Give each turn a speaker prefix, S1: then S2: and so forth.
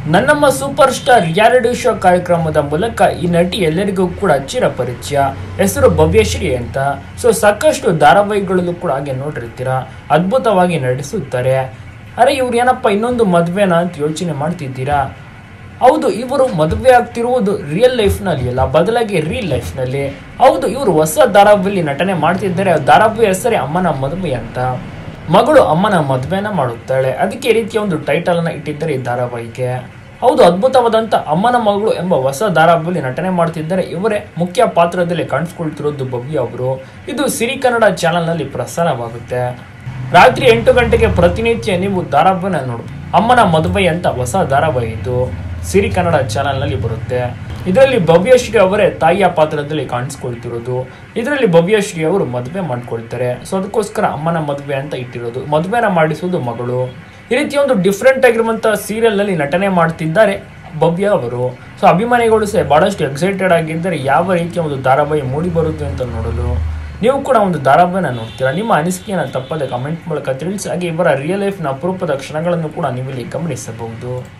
S1: ನನ್ನಮ್ಮ super star reality show ಕಾರ್ಯಕ್ರಮದ ಮೂಲಕ ಈ ನಟಿ ಎಲ್ಲರಿಗೂ ಕೂಡ ಚಿರಪರಿಚಯ ಹೆಸರು ಭವ್ಯಶ್ರೀ ಅಂತ ಸೊ ಸಾಕಷ್ಟು ಧಾರಾವಾಹಿಗಳಲ್ಲೂ ಕೂಡ ಹಾಗೆ ನೋಡಿರ್ತೀರ ಅದ್ಭುತವಾಗಿ ನಡೆಸುತ್ತಾರೆ ಅರೆ ಇವ್ರು ಏನಪ್ಪ ಇನ್ನೊಂದು ಮದುವೆನ ಅಂತ ಯೋಚನೆ ಮಾಡ್ತಿದ್ದೀರಾ ಹೌದು ಇವರು ಮದುವೆ ಆಗ್ತಿರುವುದು ರಿಯಲ್ ಲೈಫ್ನಲ್ಲಿ ಅಲ್ಲ ಬದಲಾಗಿ ರಿಯಲ್ ಲೈಫ್ನಲ್ಲಿ ಹೌದು ಇವರು ಹೊಸ ಧಾರಾವಾಹಿಯಲ್ಲಿ ನಟನೆ ಮಾಡ್ತಿದ್ದಾರೆ ಆ ಧಾರಾವಾಹಿ ಹೆಸರೇ ಅಮ್ಮನ ಮದುವೆ ಅಂತ ಮಗಳು ಅಮ್ಮನ ಮದುವೆನ ಮಾಡುತ್ತಾಳೆ ಅದಕ್ಕೆ ಈ ರೀತಿಯ ಒಂದು ಟೈಟಲ್ ಅನ್ನ ಇಟ್ಟಿದ್ದಾರೆ ಈ ಧಾರಾವಾಹಿಗೆ ಹೌದು ಅದ್ಭುತವಾದಂತ ಅಮ್ಮನ ಮಗಳು ಎಂಬ ಹೊಸ ಧಾರಾವಾಹಿಯಲ್ಲಿ ನಟನೆ ಮಾಡ್ತಿದ್ದಾರೆ ಇವರೇ ಮುಖ್ಯ ಪಾತ್ರದಲ್ಲಿ ಕಾಣಿಸ್ಕೊಳ್ತಿರೋದು ಭವ್ಯ ಅವರು ಇದು ಸಿರಿ ಕನ್ನಡ ಚಾನೆಲ್ ನಲ್ಲಿ ಪ್ರಸಾರವಾಗುತ್ತೆ ರಾತ್ರಿ ಎಂಟು ಗಂಟೆಗೆ ಪ್ರತಿನಿತ್ಯ ನೀವು ಧಾರಾವಾಹಿನ ನೋಡು ಅಮ್ಮನ ಮದುವೆ ಅಂತ ಹೊಸ ಧಾರಾವಾಹಿ ಇದು ಸಿರಿ ಕನ್ನಡ ಚಾನೆಲ್ ನಲ್ಲಿ ಬರುತ್ತೆ ಇದರಲ್ಲಿ ಭವ್ಯಶ್ರೀ ಅವರೇ ತಾಯಿಯ ಪಾತ್ರದಲ್ಲಿ ಕಾಣಿಸ್ಕೊಳ್ತಿರೋದು ಇದರಲ್ಲಿ ಭವ್ಯಶ್ರೀ ಅವರು ಮದುವೆ ಮಾಡ್ಕೊಳ್ತಾರೆ ಸೊ ಅದಕ್ಕೋಸ್ಕರ ಅಮ್ಮನ ಮದುವೆ ಅಂತ ಇಟ್ಟಿರೋದು ಮದುವೆನ ಮಾಡಿಸೋದು ಮಗಳು ಈ ರೀತಿ ಒಂದು ಡಿಫ್ರೆಂಟ್ ಆಗಿರುವಂತ ಸೀರಿಯಲ್ ನಲ್ಲಿ ನಟನೆ ಮಾಡ್ತಿದ್ದಾರೆ ಭವ್ಯ ಅವರು ಸೊ ಅಭಿಮಾನಿಗಳು ಸಹ ಬಹಳಷ್ಟು ಎಕ್ಸೈಟೆಡ್ ಆಗಿದ್ದಾರೆ ಯಾವ ರೀತಿಯ ಒಂದು ಧಾರಾವಾಹಿ ಮೂಡಿ ಬರುತ್ತೆ ಅಂತ ನೋಡಲು ನೀವು ಕೂಡ ಒಂದು ಧಾರಾವಾಹಿನ ನೋಡ್ತೀರಾ ನಿಮ್ಮ ಅನಿಸಿಕೆಯನ್ನು ತಪ್ಪದೆ ಕಮೆಂಟ್ ಮೂಲಕ ತಿಳಿಸಿ ಹಾಗೆ ಇವರ ರಿಯಲ್ ಲೈಫ್ನ ಅಪರೂಪದ ಕ್ಷಣಗಳನ್ನು ಕೂಡ ನೀವಿಲ್ಲಿ ಗಮನಿಸಬಹುದು